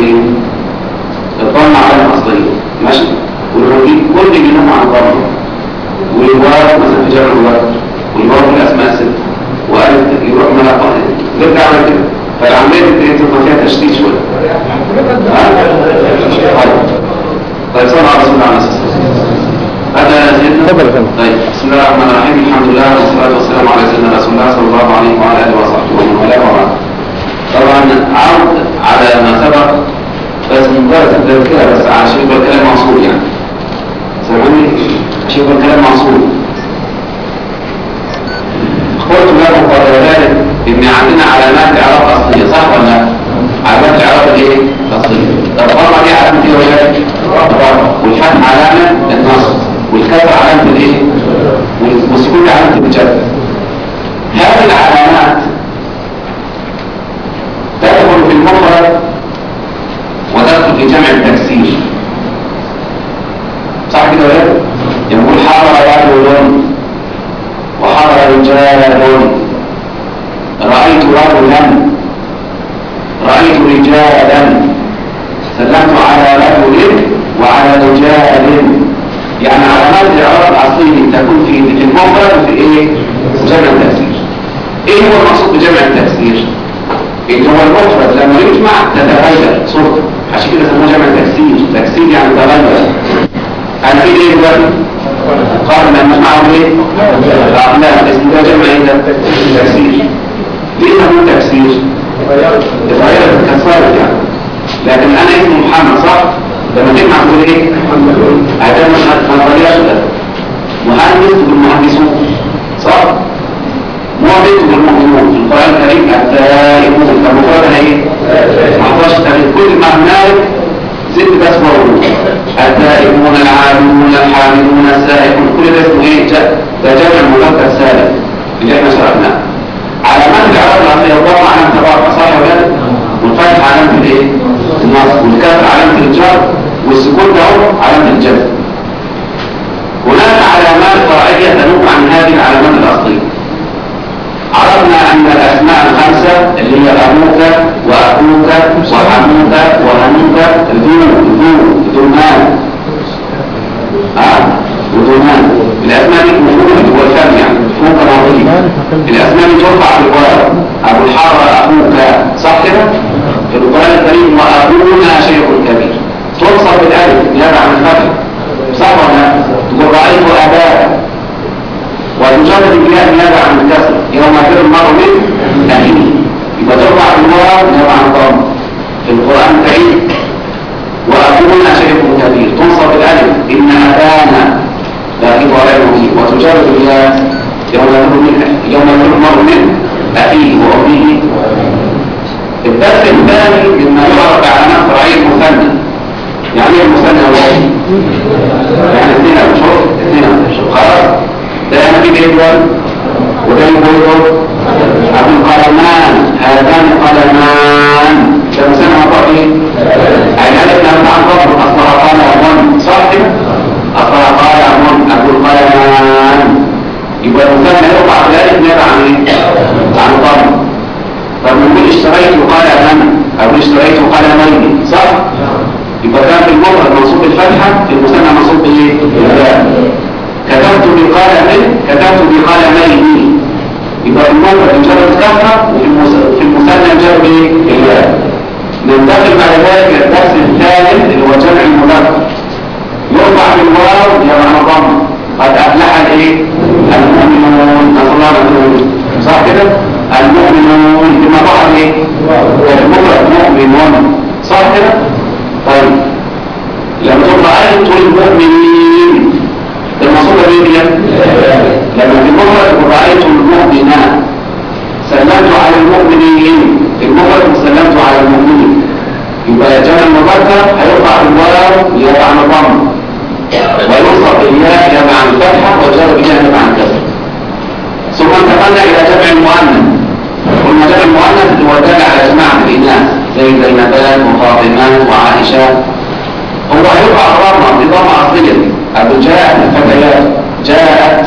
ايه الضمه علامه اصليه ماشي ونجيب كل منهم عن ضمه والواو مثلا في جمع الواو والواو في الاسماء الست والف يروح منها قائد نرجع على كده فالعمليه دي تبقى فيها تشتيت شويه طيب طيب صلى على رسول الله عليه الصلاه والسلام هذا سيدنا تفضل يا فندم. طيب بسم الله الرحمن الرحيم الحمد لله والصلاه والسلام على سيدنا رسول الله صلى الله عليه وعلى اله وصحبه ومن والاه وبعد طبعا عرض على ما سبق بس مجرد التذكره بس عشان يبقى الكلام موصول يعني سامعني عشان يبقى الكلام موصول قلت لكم قبل ذلك ان عندنا علامات اعراب اصليه صح ولا لا؟ علامات اعراب الايه؟ اصليه طب الضمه دي علامه ايه ولا ايه؟ الضمه والفتح علامه النصب والكسر علامه الايه؟ وال- والسكون علامه الجر هذه العلامات تدخل في المفرد وتدخل في جمع التكسير صح كده ولا لا؟ يقول حضر رجل وحضر رجال رأيت رجلا رأيت رجالا سلمت على رجل وعلى رجال يعني علامات الإعراب الأصلية تكون في في المفرد وفي إيه؟ جمع التكسير إيه هو المقصود بجمع التكسير؟ اللي هو المفرد لما يجمع تتغير صورته عشان كده سموه جمع تكسير تكسير يعني تغير أنا في إيه دلوقتي؟ قال لما معه ايه؟ لا اسم ده جمع ايه ده؟ تكسير ليه سموه تكسير؟ اتغيرت اتكسرت يعني لكن انا اسمي محمد صح؟ لما تجمع تقول ايه؟ هذا مش ما اتغيرش ده مهندس بالمهندسون صح؟ مؤمن بالمؤمنون في القرآن الكريم التائبون فمفردها ايه؟ ما حضرش التاريخ كل ما هنالك ست بس مرور التائبون العابدون الحامدون السائحون كل ده اسمه ايه؟ جاء ده جمع المذكر سالم اللي احنا شرحناه علامات الاعراب العربيه الضمه علامه الرفع صح ولا لا؟ والفتح علامه الايه؟ النصب والكسر علامه الجر والسكون ده هو علامه الجزم هناك علامات فرعيه تنوب عن هذه العلامات الاصليه عرفنا أن الأسماء الخمسة اللي هي أبوك وأخوك وحموك وهنوك ذو ذو ذمان آه وذمان الأسماء دي مفهومة هو الفم يعني مفهوم كماضي الأسماء دي ترفع بالواو أبو الحارة أخوك صح كده؟ في القرآن الكريم وأبونا شيخ كبير تنصب بالألف نيابة عن الفتح صح ولا لا؟ تقول رأيت أباك ومجرد الجهاد نابع عن الكسر يوم يفر المرء من أهله يبقى ترفع بالواو نابع عن الضم في القرآن الكريم وأبونا شيخ كبير تنصب الألف إن أبانا لا ريب ولا مبين وتجرد الياء يوم يفر من يوم يفر المرء من أخيه وأمه الدرس الثاني مما يعرف علامات فرعية المثنى يعني ايه المثنى هو إيه؟ يعني اثنين أشهر اثنين أشهر خلاص ده أنا في جيبون وده يقول أبو القلمان هذان قلمان ده مسمى مطاقي أي ألف لم تعرف أصلها قلم صح أصلها قلم أبو القلمان يبقى المثنى يقع في ذلك نبع عن إيه؟ عن الضم طب نقول اشتريت قلما أو اشتريت قلمين صح؟ يبقى كان في المفرد منصوب بالفتحة في المثنى منصوب بالايه؟ بالياء كتبت بقلم كتبت بقلمين يبقى المفرد مجرد كفره وفي المس- في المثنى مجرد ايه؟ الياء ننتقل بعد ذلك الى الدرس الثالث اللي هو جمع المذكر يرفع بالواو يا معنى ضم قد افلح الايه؟ المؤمنون نسال الله المؤمنون صح كده؟ المؤمنون بما ظهر ايه؟ المفرد مؤمنون صح كده؟ طيب لما تقول رأيت المؤمنين المصورة دي دي لما في المفرد تقول رأيت المؤمنات سلمت على المؤمنين المفرد سلمت على المؤمنين يبقى جمع المذكر هيرفع الواو يرفع عن الضم وينصب بالياء يرفع عن الفتحة والجر بالياء يرفع عن الكسر ثم انتقلنا إلى جمع المؤنث قلنا جمع المؤنث اللي هو دال على جماعة الإناث زي زينبات وفاطمات وعائشة هو هيرفع الضمة بضمة أصلية أبو جاء الفتيات جاءت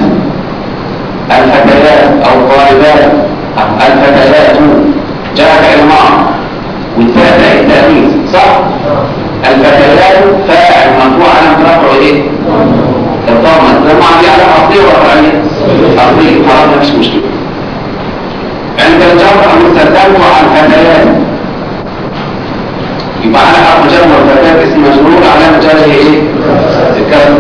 الفتيات أو الطالبات الفتيات جاء فعل ماضي والتاء التأنيث صح الفتيات فاعل مرفوع على رفعه ايه الضمه لما عندي على اصليه ولا فرعيه اصليه خلاص مفيش مشكله عند الجر المستخدم على الفتيات يبقى على حرف جر والفتيات اسم مجرور على مجره ايه الكسر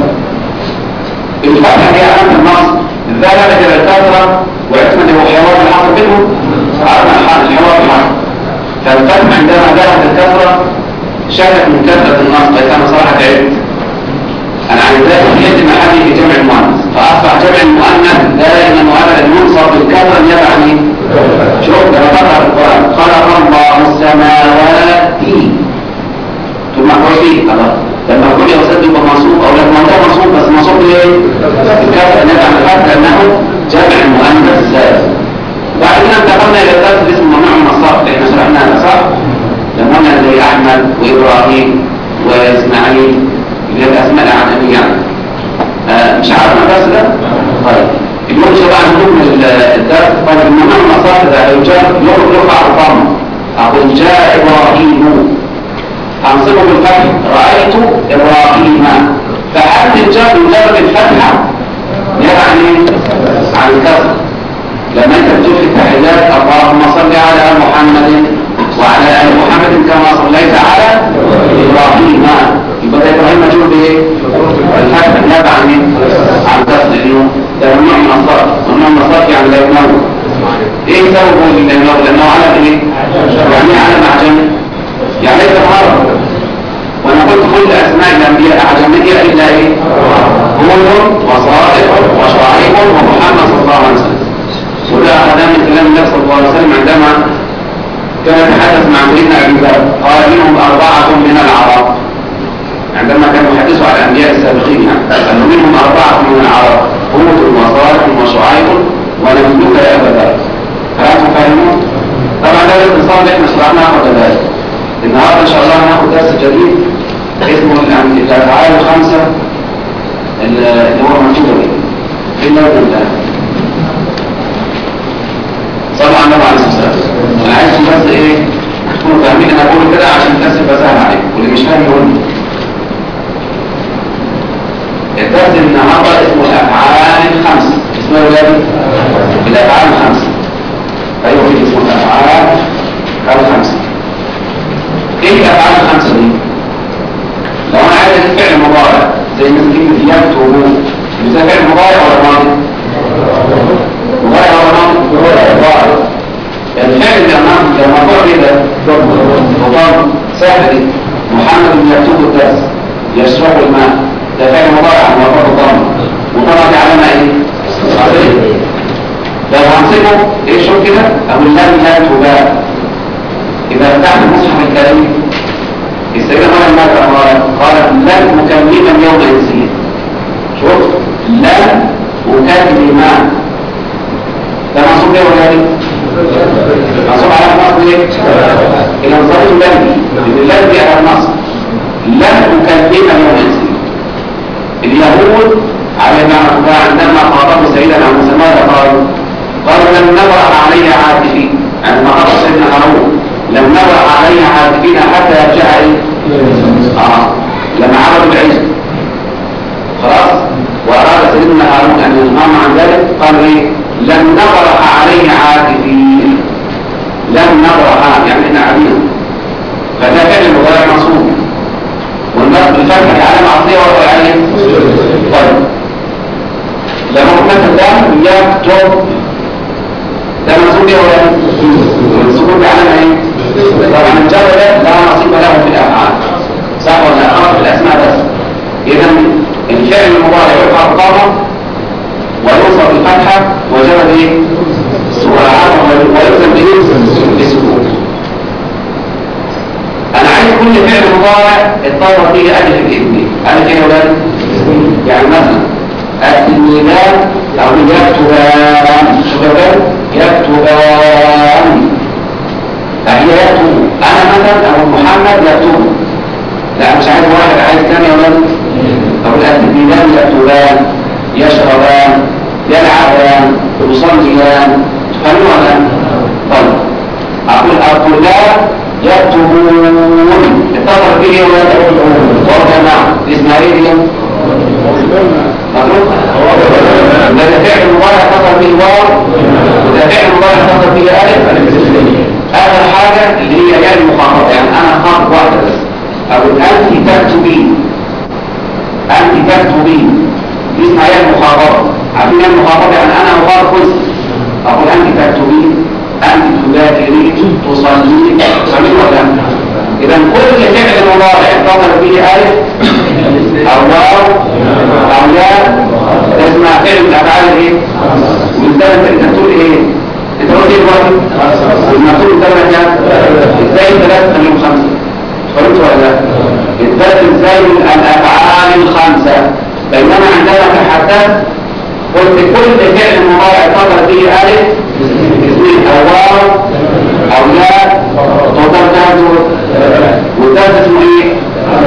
الفتحه هي علامه النصب ذهبت الى الكسره وعرفنا ان هو حوار الحرف بينهم عرفنا الحوار الحرف فالفتح عندما ذهبت الكسره شكت من كثرة النصب كان صراحة علم أنا عن ذلك يد محلي في جمع المؤنث فأصبح جمع المؤنث دائما وأبدا ينصب بالكثرة يعني شوف ده قرأ القرآن خلق الله السماوات ثم أقول فيه خلاص لما أقول يصدق منصوب أو لما هو منصوب بس منصوب ليه؟ بالكثرة نبع الفتح لأنه جمع المؤنث ذات بعدين انتقلنا إلى الدرس اسمه ممنوع من الصرف لأن شرحناها صح؟ لما قلنا زي احمد وابراهيم واسماعيل اللي هي الاسماء العالميه يعني آه مش عارفنا بس ده طيب يقول شباب نكمل الدرس طيب المهم المصادر ده لو جاء يرفع الضم اقول جاء ابراهيم انصبه بالفتح رايت ابراهيم فحد الجار مجرد الفتحه يعني عن الكسر لما انت بتقول في التحيات اللهم صل على محمد وعلى آل محمد كما صليت على إبراهيم يبقى إبراهيم مجرور بإيه؟ الفتح نابع عن عن كسر لأنه ده ممنوع من الصرف ممنوع من الصرف يعني لا ينور إيه سببه للنور؟ لأنه علم إيه؟ يعني إيه علم أعجمي؟ يعني ليس عرب وأنا قلت كل أسماء الأنبياء أعجمية إلا إيه؟ هود وصالح وشعيب ومحمد صلى الله عليه وسلم وده أخذنا من كلام النبي صلى الله عليه وسلم عندما كان يتحدث مع سيدنا ابي بكر قال منهم اربعه من العرب عندما كانوا يحدثوا على الانبياء السابقين يعني قالوا منهم اربعه من العرب هود وصالح وشعيب ونبيك يا ابا بكر هل انتم فاهمون؟ طبعا ده الاتصال اللي احنا شرحناه قبل ذلك النهارده ان شاء الله هناخد درس جديد اسمه الافعال الخمسه اللي هو مكتوب في اللوحه الله صلى على النبي عليه الصلاه والسلام انا عايزكم بس ايه تكونوا فاهمين انا بقول كده عشان الناس تبقى سهل عليكم واللي مش فاهم يقول لي الدرس النهارده اسمه الافعال الخمسه اسمه ايه يا الافعال الخمسه ايوه في اسمه الافعال الخمسه ايه الافعال الخمسه دي لو انا عايز اجيب فعل مضارع زي مثلا كلمه يكتب مثال فعل مضارع ولا ماضي مضارع ولا ماضي مضارع الفعل لما لما قال كده مضارع سهل محمد يكتب الدرس يشرب الماء ده فعل مضارع مرفوع الضم وطبعا دي علامه ايه؟ صحيح لو هنصبه ايه شوف كده اقول لم يكتب اذا فتحت المصحف الكريم السيدة مريم ماذا قالت؟ قالت لن أكلم يوم إنسيا شوف لن أكلم ده منصوب ليه ولا ايه؟ منصوب على النصب ليه؟ إلى نظرته لن لن دي على النصب لن أكلم يوم إنسيا اليهود على ما عندما خاطبوا سيدنا موسى ماذا قالوا؟ قالوا لن نبرح عليه عاكفين عندما خاطب سيدنا هارون لم نبرح عليه عاكفين حتى يرجع ايه؟ اه لما عبدوا العيسى خلاص واراد سيدنا هارون ان ينهاهم عن ذلك قال ايه؟ لم نبرح عليه عاكفين لم نبرح يعني احنا عبينا فده فعل مضارع مصروف والناس بالفتح علامة عصرية ولا عليه طيب لما قلنا الدم يكتب ده منصوب ايه ولا منصوب بعلامة ايه طبعا الجر ده لا نصيب له في الافعال صح ولا لا في الاسماء بس اذا الفعل المضارع يرفع الضمه ويوصف بالفتحه وجب ايه ويلزم بايه بالسكون انا عايز كل فعل مضارع الطاقه فيه الف الاثنين الف ايه يا ولاد يعني مثلا التلميذان او يكتبان شو كده يكتبان فهي يكتب انا مثلا او محمد يكتب لا مش عايز واحد عايز ثاني يا ولد او التلميذان يكتبان يشربان يلعبان يصليان تفهموا ولا طيب اقول الطلاب يكتبون اتصل به ولا واو جماعة دي اسمها ايه دي؟ مظبوط؟ ده فعل مضارع اتصل به واو وده فعل مضارع اتصل به الف اخر حاجة اللي هي يا المخاطبة يعني انا خاطب واحدة بس اقول انت تكتبين انت تكتبين دي اسمها يا المخاطبة عارفين يا المخاطبة يعني انا مخاطب جزء اقول انت تكتبين انت تذاكرين تصلين تصلين ولا لا؟ اذا كل فعل مضارع اتصل به الف او واو او ياء ده اسمها فعل من افعال ايه؟ وازاي انت انت بتقول ايه؟ انت قلت ايه دلوقتي؟ المفروض قدامك كام؟ ازاي ثلاثة خليهم خمسة؟ فهمت ولا لا؟ اثبات ازاي من الافعال الخمسة بينما عندما تحدثت قلت كل فعل مضارع اتصل به الف اثنين او واو او ياء توتال تاخده وده اسمه ايه؟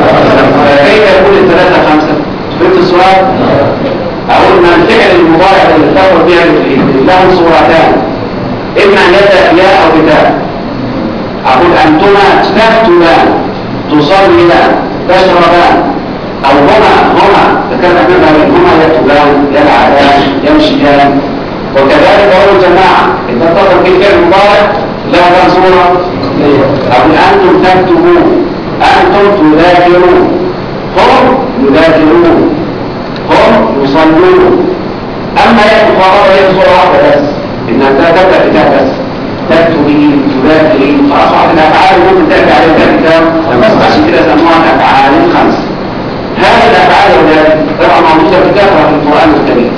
كيف يكون الثلاثة خمسة؟ فهمت السؤال؟ أقول ما الفعل المضارع اللي اتصل به له صورتان إما أن يبدأ ياء أو بتاء أقول أنتما تكتبان تصليان تشربان أو هما هما ذكرنا منها هما يكتبان يلعبان يمشيان وكذلك قول الجماعة إذا اتصل به فعل مضارع له كم صورة؟ أقول أنتم تكتبون أنتم تذاكرون هم يذاكرون هم يصلون أما يأتي مخاطبة هي صورة واحدة بس إنها تبدأ بتاع بس تكتبين تذاكرين خلاص واحد الأفعال ممكن تأتي عليها كام بس عشان كده سموها الأفعال الخمس هذه الأفعال الأولاد طبعا موجودة في كثرة في القرآن الكريم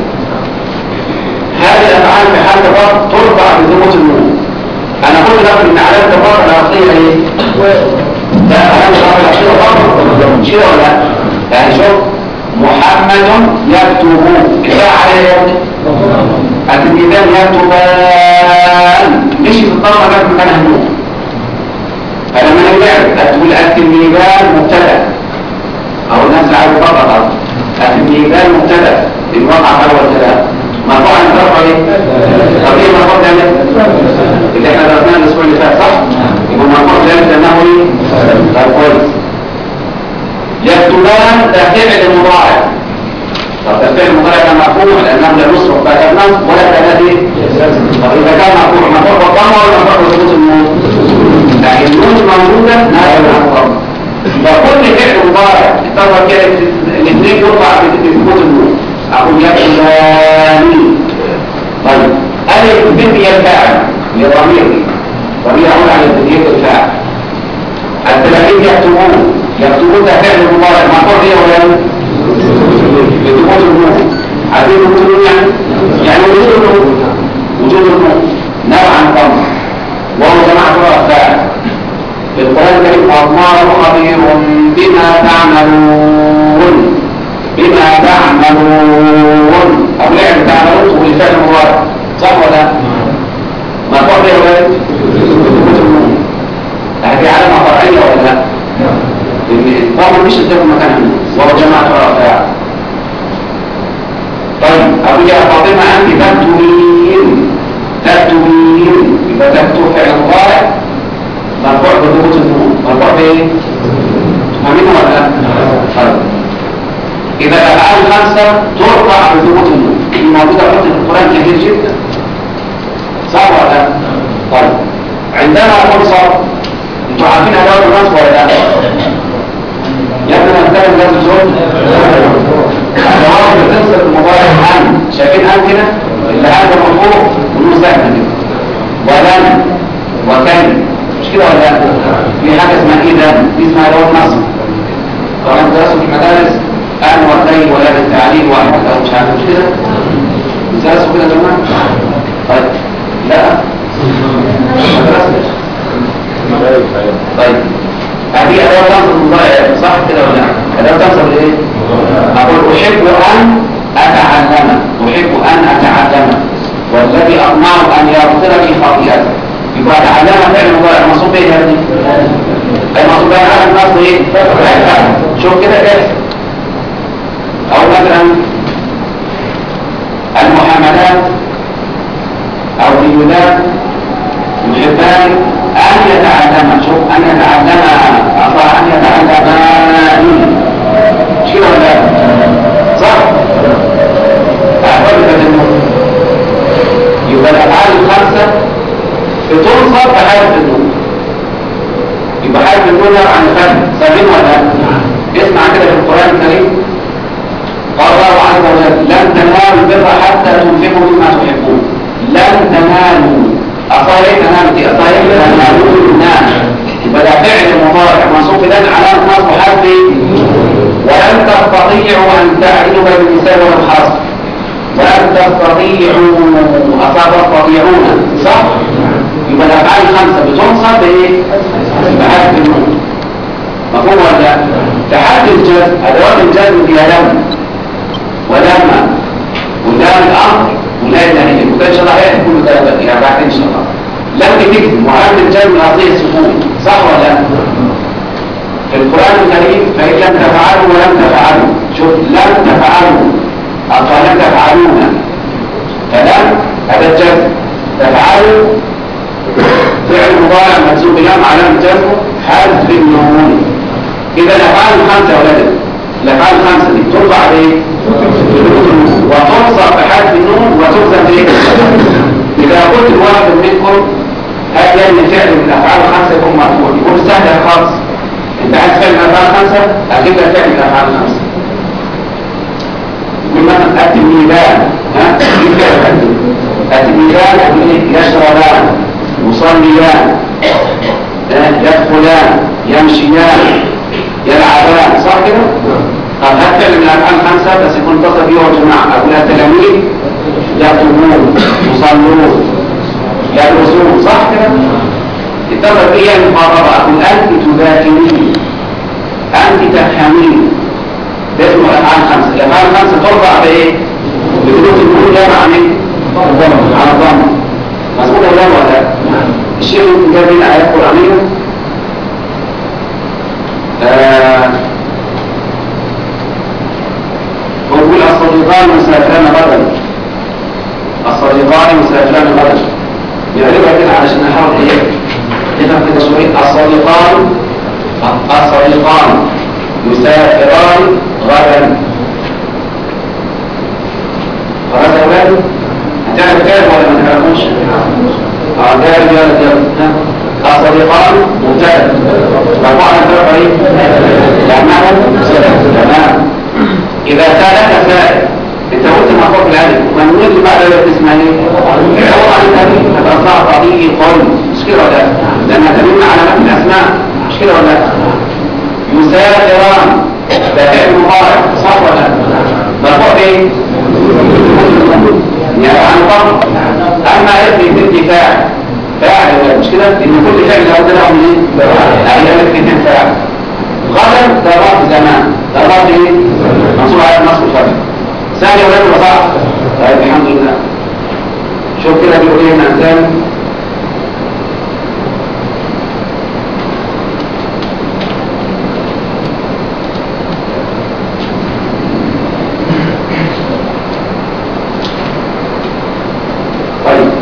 هذه الأفعال في حال الرفع ترفع بثبوت النون أنا قلت لكم إن علامة الرفع الأصلية إيه؟ لا علامة الرفع الأصلية الرفع مش كده ولا لا؟ يعني شوف محمد يكتب كفاية عليه يا ابني التلميذان يكتبان مش في الطلبة جت مكانها النون فلما نرجع تقول التلميذان مبتدا او الناس اللي عايزه فقط التلميذان مبتدا الوقع في اول كلام مرفوع عن الرفع ايه؟ طب ايه مرفوع ده اللي احنا درسناه الاسبوع اللي فات صح؟ يبقى مرفوع ده لانه ايه؟ طب كويس يكتبان ده فعل مضارع طب ده فعل مضارع كان مرفوع لانه لا يصرف بعد النصب ولا كذلك طب اذا كان مرفوع مرفوع بالضمه ولا مرفوع بسقوط النون؟ لكن النون موجوده نائب عن الضمه فكل فعل مضارع اتصل كده الاثنين يرفع بثبوت النون اقول يكتبان طيب الف ب هي الفاعل هي ضمير ضمير يعود على التدريب الفاعل التلاميذ يكتبون يكتبون ده فعل مضارع مرفوع به ولا بثبوت النون عارفين ثبوت النون يعني يعني وجود النون وجود النون نوعا ضم وهو جماعه فاعل في القران الكريم الله خبير بما تعملون بما تعملون او لعب تعملون تقول الفعل المضارع صح ولا مرفوع به ولا بثبوت النون هذه علامه فرعيه ولا لا؟ الضمر مش الضمر مكانها وهو جماعة رفاع طيب أبو يا فاطمة أنت تكتبين تكتبين يبقى تكتب فعل مضارع مرفوع بضبوط النون مرفوع بايه؟ تفهمين ولا لا؟ طيب إذا الأفعال الخمسة ترفع بضبوط النون دي موجودة في القرآن كثير جدا صح ولا لا؟ طيب عندما نقول صرف انتوا عارفين أدوات النصب ولا لا؟ يا ابني انا بتكلم لازم زول الجواب بتنصب المضارع عن شايفين ان كده اللي هذا مرفوع ونون ساكنه كده ولن وكان مش كده ولا لا في حاجه اسمها اذا دي اسمها ادوات نصب طبعا درسوا في المدارس ان وكين ولا بالتعليل واحد او مش عارف مش كده درسوا كده يا جماعه طيب لا ما درستش طيب هذه أداة تنصب المضارع صح كده ولا لا؟ أداة تنصب الإيه؟ أقول أحب أن أتعلم أحب أن أتعلم والذي أطمع أن يغفر لي خطيئتي يبقى أتعلم فعل مضارع منصوب إيه هذه؟ أي منصوب بين على النصب إيه؟ شوف كده كده أو مثلا المحمدات أو اليونان يحبان أن يتعلم شوف أن يتعلم أصلا أن يتعلم شو ولا صح؟ أحوال النون يبقى الأفعال الخمسة بتنصب بحرف النون يبقى حرف النون عن الفهم سامعين ولا اسمع كده في القرآن الكريم قال الله عز وجل لن تنالوا البر حتى تنفقوا مما تحبون لن تنالوا أصالح تنالوا دي أصالح تنالوا الناس يبقى ده فعل مضارع منصوب لن علامة نصب حرف ولن تستطيعوا أن تعدلوا بين النساء والحرص ولن تستطيعوا أصاب تستطيعون صح؟ يبقى الأفعال الخمسة بتنصب بإيه؟ بحرف النون مفهوم ولا تحدي الجزم أدوات الجزم فيها لم ولما ولام الأمر ولا النهي وده إن شاء الله هيأتي كل ده يعني بعد إن شاء الله لم تكتب وعند الجزم الأصلية السكون صح ولا لا؟ في القرآن الكريم فإن لم تفعلوا ولم تفعلوا شوف لم تفعلوا أصلا لم تفعلون فلم هذا الجزم تفعلوا فعل مضارع مجزوم بلام علامة جزمه حذف النون إذا الأفعال الخمسة يا ولاد الأفعال الخمسة دي ترفع بإيه؟ وتنصب بحذف النون وتجزم بإيه؟ إذا قلت لواحد منكم هل يعني فعل من الأفعال الخمسة يكون مرفوع يكون سهل خالص أنت عايز فعل من الأفعال الخمسة أجيب لك فعل من الأفعال الخمسة يقول مثلا التلميذان ها؟ دي فعل التلميذان يقول إيه؟ يشربان يصليان يدخلان يمشيان يلعبان صح كده؟ طب هات فعل من الافعال الخمسه بس يكون اتصل بيه وجماعه اقول التلاميذ يكتبون يصلون يدرسون صح كده؟ اتصل بيه المخاطبه اقول انت تذاكرين انت تفهمين ده اسمه الافعال الخمسه الافعال الخمسه ترفع بايه؟ بدون النون لا مع مين؟ على الضمه مظبوط ولا ولا الشيء اللي جاب لنا ايات قرانيه ويقول الصديقان مسافران غدا الصديقان مسافران غدا يعرفها كده علشان نحاول ايه نفهم كده شويه الصديقان الصديقان يسافران غدا خلاص يا ولاد هتعرف كده ولا ما تعرفوش؟ اه ده رجال رجال الصديقان مبتدا مرفوع عن الفرق ايه؟ لانه تمام اذا سالك سائل انت قلت مرفوع بالالف من اللي بعد ذلك اسمها ايه؟ عوض عن التمييز هتصنع طريق قول مش كده ولا لانها تدل على نفس الاسماء مش كده ولا يسافران ده فعل مضارع صح ولا مرفوع بايه؟ يعني عن طرق اما يبني في الدفاع فاعل ولا مش كده لان كل فعل له ده من ايه ايام الاثنين فاعل غدا ده رب زمان ده رب ايه منصوب على النصب الفرد ثاني ولا ولا صح طيب الحمد لله شوف كده بيقول ايه مثلا طيب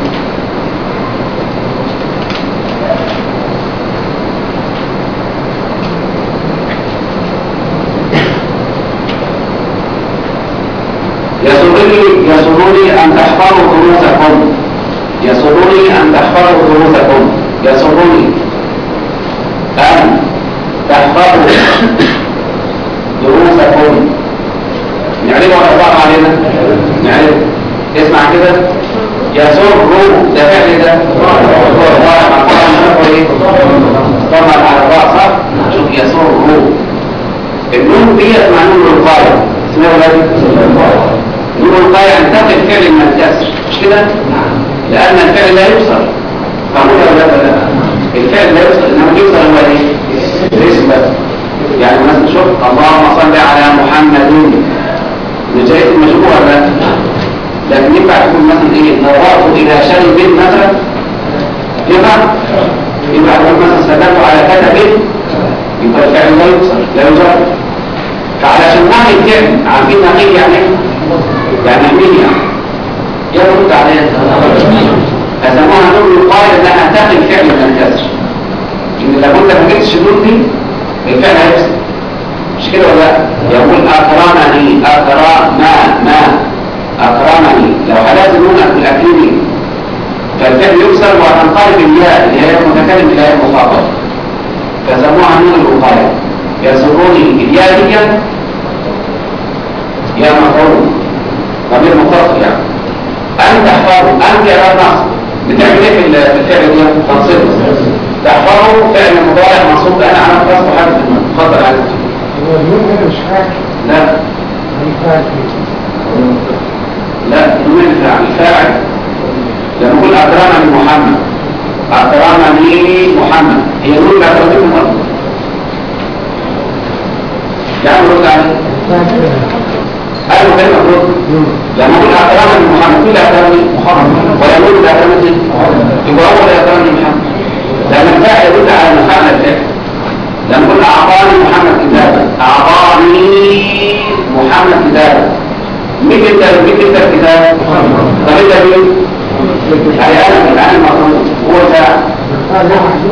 يسرني يسرني أن تحفظوا دروسكم يسرني أن تحفظوا دروسكم يسرني أن تحفظوا دروسكم نعرفه ولا صعب علينا؟ نعرف اسمع كده يسر ده فعل ده طبعا على الراء صح؟ شوف يسر النون ديت مع نون القاية اسمها ولاد نون القاية ان تقف فعل من الكسر مش كده؟ لأن الفعل لا يوصل فهمونا ولا لا؟ الفعل لا يوصل انما يوصل هو ايه؟ الاسم بس يعني مثلا شوف اللهم صل على محمد نجاية المشروع ولا لا؟ لكن ينفع تكون مثلا ايه نظرت الى شيء مثلا ينفع ينفع تقول مثلا سلمت على كتب يبقى الفعل لا يوصل لا يجرد فعلشان نقي الفعل عارفين نقي يعني ايه؟ يعني مين يعني يرد عليها فسموها نقل القائل انها تقي الفعل من جبتش دول دي الفعل هيفسد مش كده ولا لا؟ يقول اكرمني اكرم ما ما اكرمني لو حدث نون في الاكرمي فالفعل يكسر وتنقلب الياء اللي هي المتكلم الى المخاطب فسموها نون الوقايه يسروني الياء دي يا مفعول ضمير متصل يعني أن تحفظه أنت يا نصب بتعمل ايه في الفعل دي تنصيب تحفظه فعل مضارع منصوب انا على قصد حرف اتفضل على هو اليوم هنا مش حاجة لا الفاعل لا نون الفاعل الفاعل لما نقول اكرمني محمد اكرمني محمد هي نون اللي اكرمتكم مرة يعني رد عليه ايوه كلمه رد لما نقول اكرمني محمد مين اللي اكرمني محمد ويقول اللي اكرمني يبقى هو اللي اكرمني محمد لان الفاعل يدل على مفعل الفعل لما نقول اعطاني محمد كتابا اعطاني محمد كتابا مين كتاب مين كتاب كتاب طب انت مين يعني انا انا المفروض هو الفاعل الفاعل ده محدود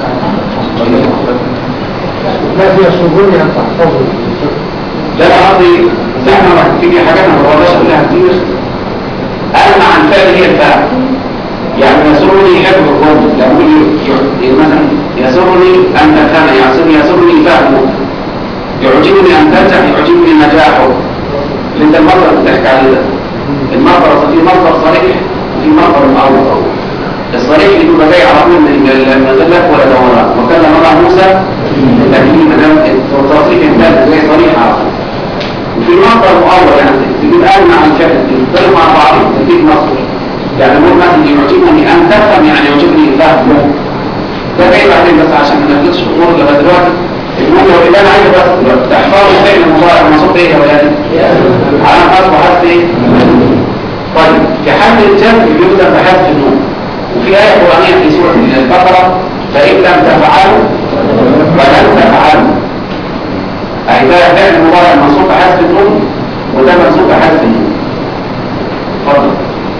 الذي يسرني أن تحفظه لا انا قصدي زي ما تيجي حاجات ما بقولهاش اقولها كتير انا مع الفعل هي الفاعل يعني يسرني حفظ الظن لما اقول مثلا يسرني ان تفهم يسرني يسرني فهمه يعجبني ان تنجح يعجبني نجاحه اللي انت المصدر بتحكي عليه ده المصدر في مصدر صريح وفي مصدر معروف الصريح اللي بيبقى جاي على طول من من غير لف ولا دوران وكان مضى موسى تكليم ده التصريح الثالث زي صريح على طول وفي مصدر مؤول يعني تجيب آل مع الفعل تختلف مع بعض تجيب مصدر يعني نقول مثلا يعجبني ان تفهم يعني يعجبني فهم ده جاي بعدين بس عشان ما نفلتش امور لغايه دلوقتي المهم لو اللي انا عايزه بس دلوقتي تحفظ فعل المضارع المنصوب ايه يا ولاد؟ على حسب حذف ايه؟ طيب في حد الجمع بيبدا بحذف النون وفي آية قرآنية في سورة البقرة فإن لم تفعلوا ولن تفعلوا أي ده فعل مضارع منصوب بحذف النون وده منصوب بحذف النون اتفضل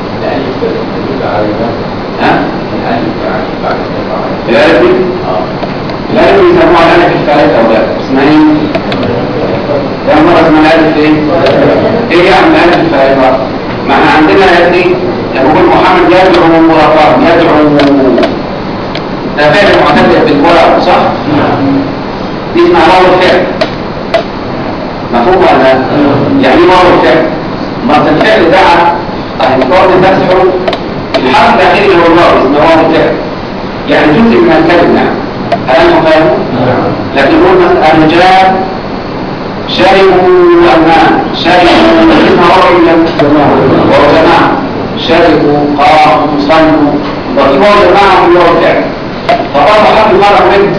ها؟ الألف دي؟ الألف دي يسموها الألف الثالث أو لا اسمها إيه؟ ده مرة اسمها الألف إيه؟ إيه يعني الألف الثالثة؟ ما احنا عندنا الألف دي لما يقول محمد يدعو مرافق يدعو ده فعل معتدل بالقرآن صح؟ دي اسمها واو الفعل مفهوم ولا لا؟ يعني واو الفعل مرة الفعل دعا الفرد تسحر الحرف الأخير اللي هو الواو اسمه واو الفعل يعني جزء من الكلمة يعني هل أنتم فاهمون؟ لكن نقول مثلا الرجال شربوا الماء شربوا اسمها واو وهو جماعة شربوا قاموا صلوا وفي واو جماعة وفي واو الفعل فطلب حرف المرة بنت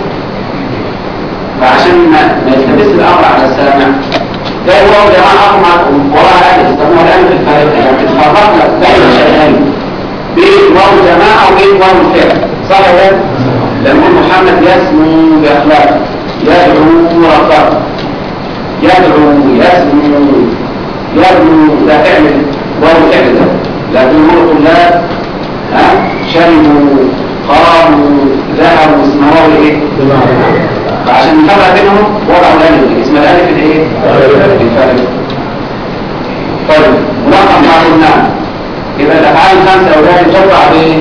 فعشان ما ما يلتبس الأمر على السامع ده هو جماعة أقمع وراء ألف يسموها الألف الفارقة يعني اتفرقنا بين الشيئين بين واو جماعة وبين واو الفعل صح ولا لما محمد يسمو بأخلاق يدعو رفاق يدعو يسمو يدعو ده فعل واو فعل ده لكن نقول الطلاب ها شربوا قاموا ذهبوا اسمه واو الايه؟ فعشان نفرق بينهم وضعوا الالف اسم الالف الايه؟ الفارق طيب ملخص ما قلنا يبقى الافعال الخمسه اولاد ترفع بايه؟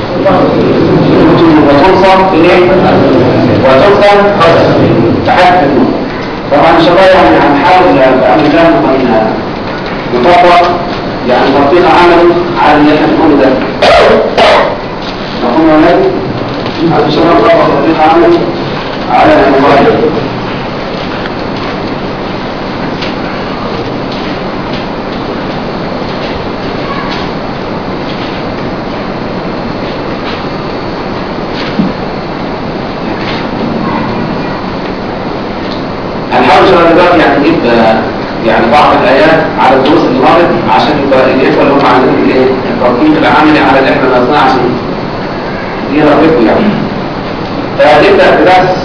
وتنصب بايه؟ وتنصب تحت النور طبعا ان شاء الله يعني هنحاول بامر الله ان نطبق يعني تطبيق عملي على اللي احنا بنقوله ده مفهوم يا ولاد؟ ان شاء الله نطبق تطبيق عملي على الموبايل هنحاول شغل دلوقتي يعني نجيب يعني بعض الايات على الدروس اللي مرت عشان يبقى الاخوه اللي هم عايزين الايه التطبيق العملي على اللي احنا درسناه عشان يرغبوا يعني فنبدا بدرس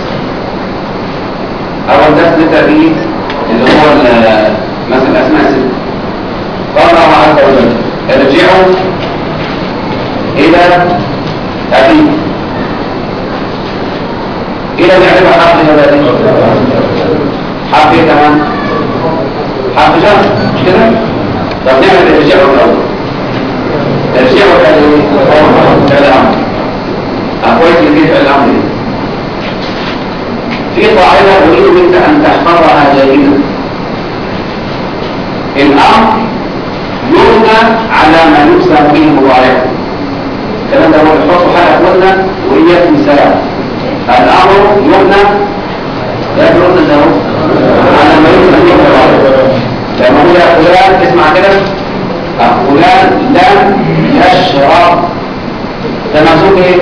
اول درس نبدا بيه اللي هو ال- مثلا اسماء الست قال الله عز وجل ارجعوا الى ابيكم الى كده نعرفها حرف نباتي حرف ايه كمان حرف جر مش كده طب نعمل ارجعوا الاول ارجعوا فعل ايه فعل امر اخويا اللي فعل امر في قاعده اريد منك ان تحفظها جيدا الامر يبنى على ما يسلم به المضارع الكلام ده هو الحفظ حاجه قلنا وهي مثال الامر يبنى لا يقولون ده على ما يسلم به المضارع لما هو فلان اسمع كده فلان لم يشرب ده منصوب ايه؟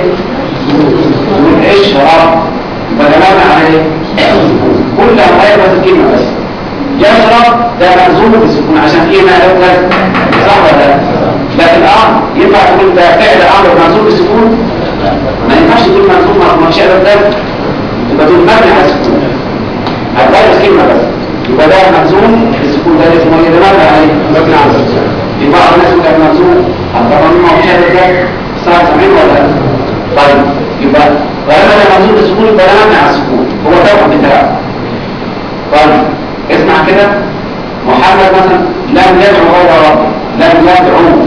من اشرب يبقى كلامنا على ايه؟ كل ما هي بس الكلمه بس يشرب ده منصوب بالسكون عشان ايه ما يقول صح ولا لا؟ لكن اه ينفع تقول ده فعل امر منصوب بالسكون ما ينفعش تقول منصوب ما فيش ده يبقى تقول مبني على السكون هتغير كلمه بس يبقى ده منصوب السكون ده اسمه ايه ده مبني عليه مبني على السكون في بعض الناس يقول لك منصوب الضمان ما فيش ده صح سامعين ولا لا؟ طيب يبقى طالما ده منصوب السكون يبقى ده مبني على السكون هو ده بتاعه طيب اسمع كده محمد مثلا لم يدعو غير ربه لم يدعو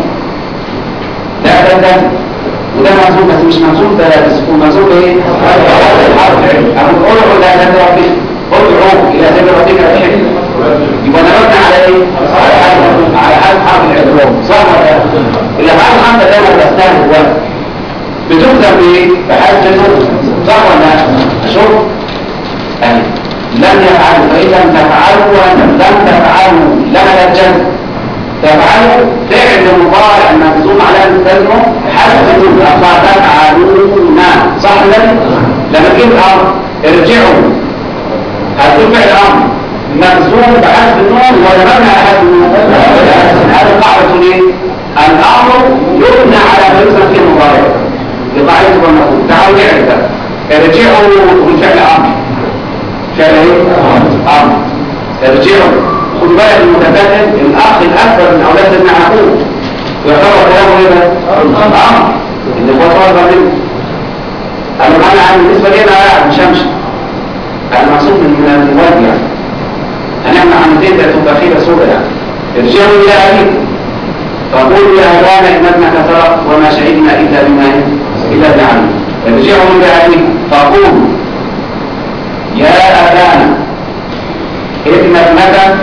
لا ده ده وده منصوب بس مش منصوب ده السكون منصوب ايه؟ حرف علم اقول ادعو الى سبيل ربك ادعو الى سبيل ربك بالحكمه يبقى انا مبني على ايه؟ على حرف على حرف حرف العلوم صح ولا لا؟ اللي بعد الحمد ده انا بستهل وقت بتكتب بايه؟ بحرف العلوم صح ولا لا؟ شوف اهي لم يفعلوا فإن لم تفعلوا ولم لم تفعلوا لم الجنة تفعلوا فعل مضارع مجزوم على تسمه حسب فتفعلون صح ولا لما تجيب الامر ارجعوا هتقول فعل امر مجزوم بحسب النون ولا مبني على حسب النون هذا قاعده ايه الامر يبنى على ما يسمى فيه المضارع لقاعده المفعول تعالوا نعرف ده ارجعوا بالفعل امر فعل ايه امر ارجعوا خد بالك المتكلم الاخ الاكبر من اولاد سيدنا يعقوب ويعتبر كلامه ايه ده امر اللي هو طالب منه انا معنى عن بالنسبه لي انا مش همشي انا مقصود من من المواد يعني هنعمل عمليه تبقى خيره سوداء يعني ارجعوا الى ابيكم فقولوا يا ابانا ان ابنك سرق وما شهدنا الا بما الا بعلم ارجعوا الى ابيكم فقولوا يا أبانا ابن ابنك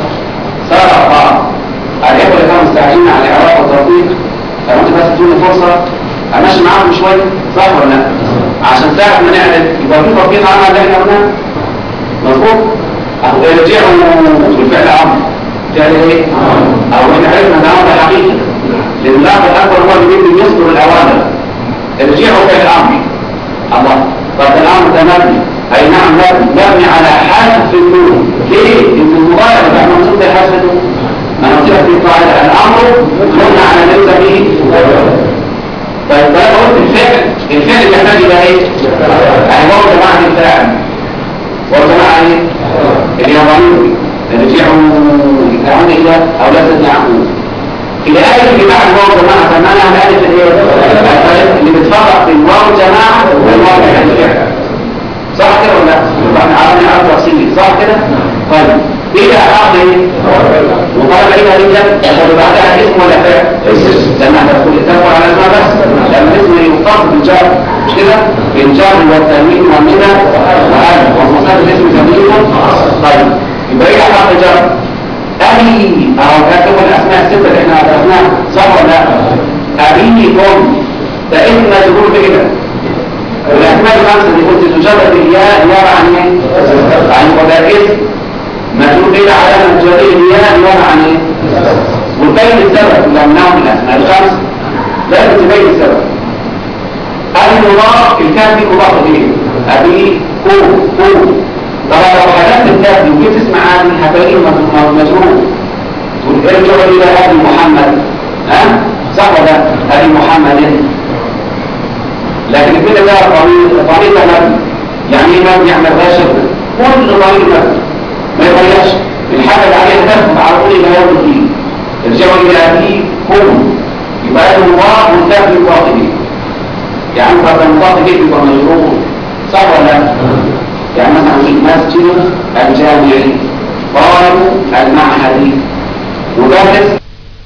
سرق الإخوة اللي كانوا مستعجلين على الإعراب والتطبيق فممكن بس تدوني فرصة أمشي معاهم شوية صح ولا لا؟ عشان ساعة ما نعرف يبقى في تطبيق عمل اللي احنا قلناه مظبوط؟ أو ارجعوا بالفعل أمر فعل إيه؟ أو احنا عرفنا ده أمر حقيقي لأن الأمر الأكبر هو اللي بيبني يصدر الأوامر ارجعوا فعل أمر الله طب الأمر ده مبني أي نعم مبني على حذف النون ليه؟ إن المضارع بتاع منصوب ده حذف النون ما أنا قلت لك في قاعدة الأمر مبني على ليس به طيب بقى قلت الفعل الفعل يحتاج إلى إيه؟ يعني هو جماعة الفاعل هو جماعة إيه؟ الياباني رجعوا يرجعون إلى أولاد ابن يعقوب إلى ألف جماعة الواو جماعة سمانا الألف اللي هي اللي بتفرق بين واو جماعة والواو الفعل صح كده ولا لا؟ احنا عرفنا عرف تفصيلي صح كده؟ طيب ايه بقى عقد ايه؟ وطالب ايه رجل طب بعدها اسم ولا فعل؟ اسم لما هتدخل التقوى على اسمها بس لما اسم يقصد بالجار مش كده؟ بالجار والتنوين والمنى وقال ومصدر الاسم تنوين طيب يبقى ايه عقد جار؟ أبي أو كاتب الأسماء الستة اللي احنا درسناها صح ولا لا؟ أبيكم ده اسم مجرور بإيه؟ والأسماء الخمسة اللي قلت تجرد الياء نيابة عن ايه؟ عن وده اسم مجرور إلى علامة جريء الياء نيابة عن ايه؟ وتبين السبب اللي أمنعه من الأسماء الخمسة لازم تبين السبب أبي مضاف الكاف دي مضاف إليه أبي كو كو طبعا لو حدثت الكاف دي وجبت اسم عادي هتلاقيه مجرور تقول ارجعوا إلى أبي محمد ها؟ صح ولا أبي محمد لكن كده ده ضمير ضمير مبني يعني ايه مبني يعني ما يبقاش كل ضمير مبني ما يغيرش الحاجه اللي عليها تثبت على طول الى يوم الدين ارجعوا الى ابيكم يبقى ده مضاف والكاف مضاف اليه يعني قد المضاف اليه يبقى مجرور صح ولا لا؟ يعني مثلا في مسجد الجامعي طالب المعهدي مدرس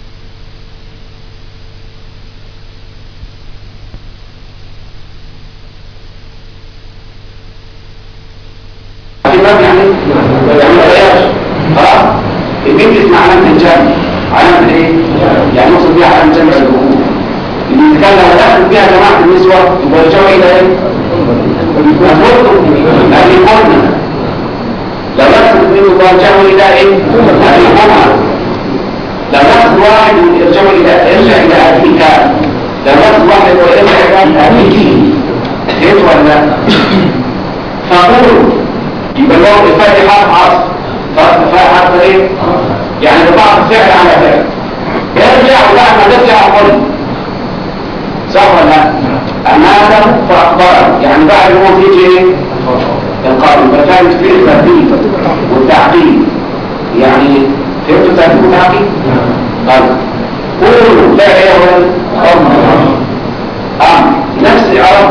في باب يعني يعني ما غيرش خلاص البنت اسمها علامة الجمع علامة ايه؟ يعني نقصد بيها علامة جمع الجمهور اللي يتكلم ودخل بيها جماعة النسوة يبقى يرجعوا الى ايه؟ يقولوا أن يقولنا لو يقصد منه يبقى يرجعوا الى ايه؟ أن يقولنا لو يقصد واحد يرجعوا الى يرجع الى ابيك لو يقصد واحد يبقى يرجع الى ابيك فهمت ولا لا؟ فقولوا يبقى اللي هو الفاء حرف عصر فاء حرف ايه يعني ببعض فعل على فعل يرجع وبعد ما ترجع قل صح ولا لا اماته فاخبره يعني بعد ما تيجي ايه القائل فكانت في الترتيب والتعقيد يعني فهمت الترتيب والتعقيد طيب قولوا فعل ايه هو امر امر نفس اعراب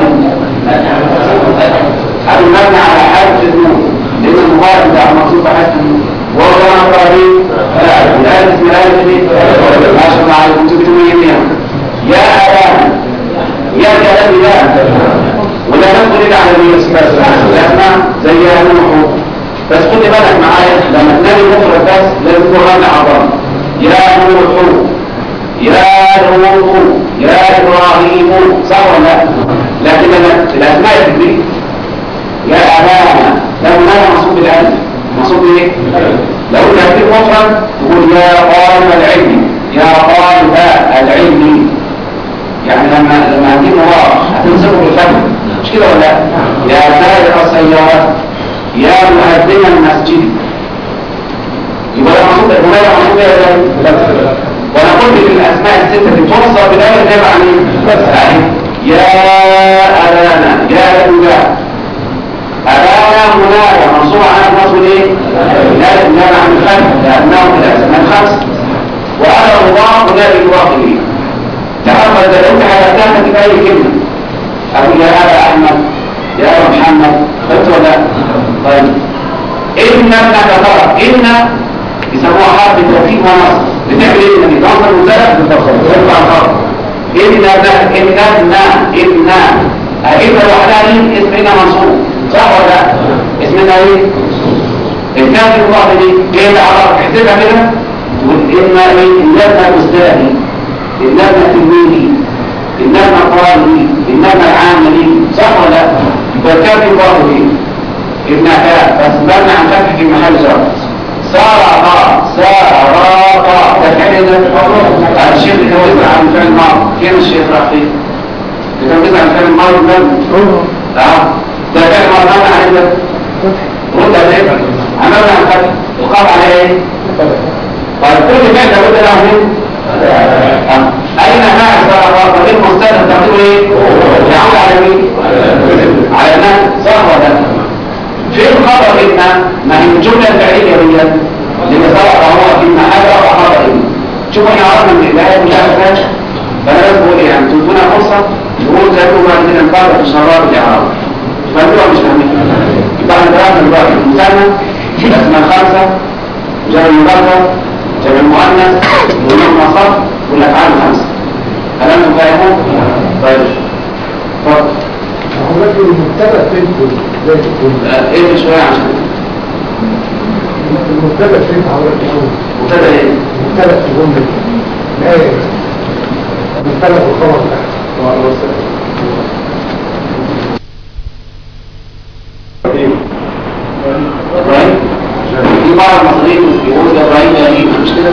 هذا المبنى على حادث النون لأن المضارع بتاع المقصود بحادث النون وهو كما قال لي لا لا اسم لا اسم ما شاء الله عليكم تكتبوا يمينا يا أبانا يا كلام لا ولا ندخل إلى على الناس بس الأسماء زي يا نوح بس خد بالك معايا لما تنادي مفرد بس لازم تكون رمي عبارة يا نوح يا نوح يا إبراهيم صح ولا لا؟ لكن لما الأسماء تدريك يا أبانا لو أنا مصوب بالألف مصوب إيه؟ لو تهديد مفرد تقول يا طالب العلم يا طالب العلم يعني لما لما هتجيب مضاف هتنصبه بالفتح مش كده ولا لا؟ يا سائق السيارات يا مؤذن المسجد يبقى ده مصوب المبالغ مصوب ايه ولا لا؟ ونقول في الاسماء السته توصل بدايه النبي عليه يا أبانا يا أبونا أبانا منادى منصوب على نصب ايه؟ لا منادى عن الخلف لأنه من الأسماء الخمس وأنا الله منادى الله إليه تعرف إذا أنت حدثتها تبقى أي كلمة أقول يا أبا أحمد يا أبا محمد قلت ولا طيب إن ابنك طرف إن يسموها حرف التوفيق ونصب بتعمل إيه؟ يعني تنصب المبتدأ ترفع الخط إن ابنك إن ابنا إن أجيب لوحدها دي اسمنا منصوب صح ولا لا؟ اسمنا ايه؟ الكاف المضاف دي ايه اللي عرف احسبها كده تقول ان ايه ان ابن استاذي ان ابن تلميذي ان ابن طالبي ان ابن العاملي صح ولا لا؟ يبقى الكاف المضاف دي ابن كاف بس مبني عن فتح في محل جر سارة سارة ده فعل ده الشيخ اللي هو يسمع عن فعل الماضي فين الشيخ راح فين؟ اللي كان بيسمع عن فعل الماضي ده اه ده فعل ما نعمل عليه ده رد عليه عملنا عن فتح وقام عليه ايه طيب كل فعل ده رد له مين اين فاعل بقى غير مستند تقول ايه يعود على مين على الناس صح ولا لا فين خبر ان ما هي الجمله الفعليه دي اللي سبق هو في محل خبر ان شوف احنا عرفنا من البدايه مش عارف فانا بس بقول ايه يعني تدونا فرصه نقول زي ما بعد كده نقرر في شرار الاعراب فانتوا مش فاهمين يبقى احنا درسنا دلوقتي المثنى الاسماء الخمسه جمع المذكر جمع المؤنث ونوع الصف والافعال الخمسه هل انتم فاهمون؟ طيب اتفضل هو لكن المبتدا فين زي تكون ايه شويه عشان المبتدا فين حضرتك تكون مبتدا ايه؟ المبتدا في جمله لا المبتدا في الخبر تحت ابراهيم في بعض المصريين بيقولوا ده ابراهيم يا غريب مش كده؟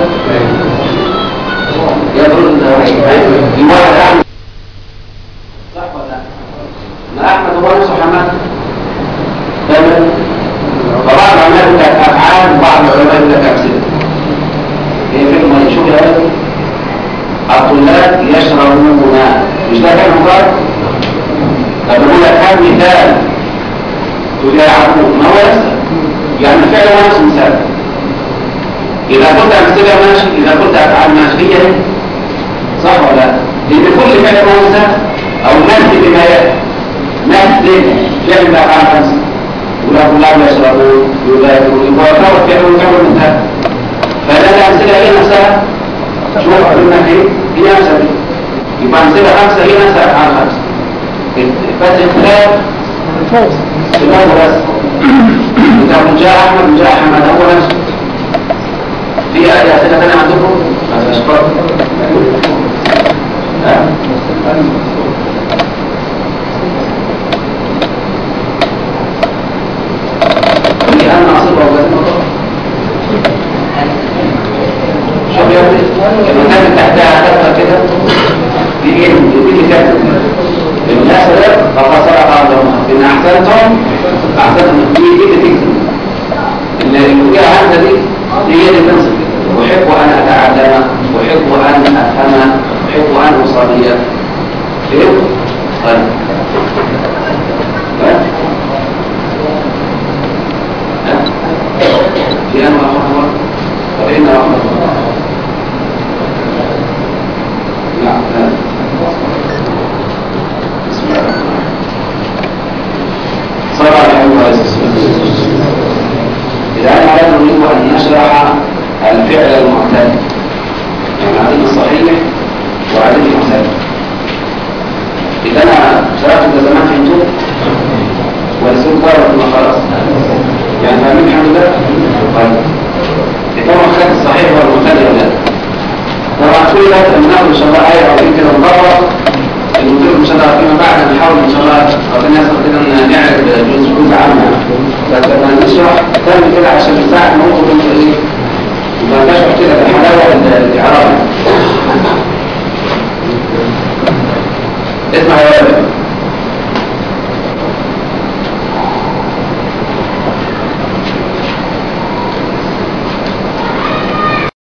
يقولون ده ابراهيم في واحد احمد صح ولا لا؟ ما احمد هو نفسه حماد تمام فبعض العلماء يقول لك افعال وبعض العلماء يقول لك امثله هي فكره شوف يا ولد الطلاب يشربون مش ده كان مضاد طب يقول لك هات مثال تقول يا يعقوب ما هو يسأل يعني الفعل هو نفس المثال إذا كنت أمثلة ماشي إذا كنت أفعال ماشي هي هي صح ولا لا؟ لأن كل فعل هو مثال أو مثل بما يأتي مثل فعل بأفعال خمسة ولا وهم يشربون يبادرون يبادرون فعل كم مثال فلا الأمثلة هي نفسها شوف قلنا ايه هي نفسها دي يبقى أمثلة خمسة هي نفسها أفعال خمسة بس اختلاف خلاف بس إذا جاء أحمد جاء أحمد هو نفسه في أي أسئلة ثانية عندكم؟ أشكر ها؟ لأن أصيبه وزنه شوف يا ابني لما كانت تحتها كتفة كده بيجي بيجي كتف الناس ده فقد سرق عندهم إن أحسنتم أحسنتم دي دي بتكتب اللي فيها همزة دي هي اللي تنصب أحب أن أتعلم أحب أن أفهم أحب أن أصلي فهمت؟ طيب ها؟ ها؟ في أن رحمة الله فإن رحمة الله نعم ها؟ بسم الله الرحمن الرحيم صلى الله عليه وسلم إذا أنا نريد أن نشرح الفعل المعتاد يعني عدد الصحيح وعدد المعتاد إذا أنا شرحت ده زمان فهمتوه ورسول بره ما خلاص يعني فاهمين الحمد لله طيب إذا ما خدت الصحيح والمعتاد ولا لا طبعا كل ده بناخد إن شاء الله آية أو كده ونطبق المدير إن شاء الله فيما بعد نحاول إن شاء الله ربنا يسر كده إن نعرف جزء جزء عنها بس لما نشرح كامل كده عشان نساعد موقف إنه إيه ما نشرح كده بالحلاوة الإعراب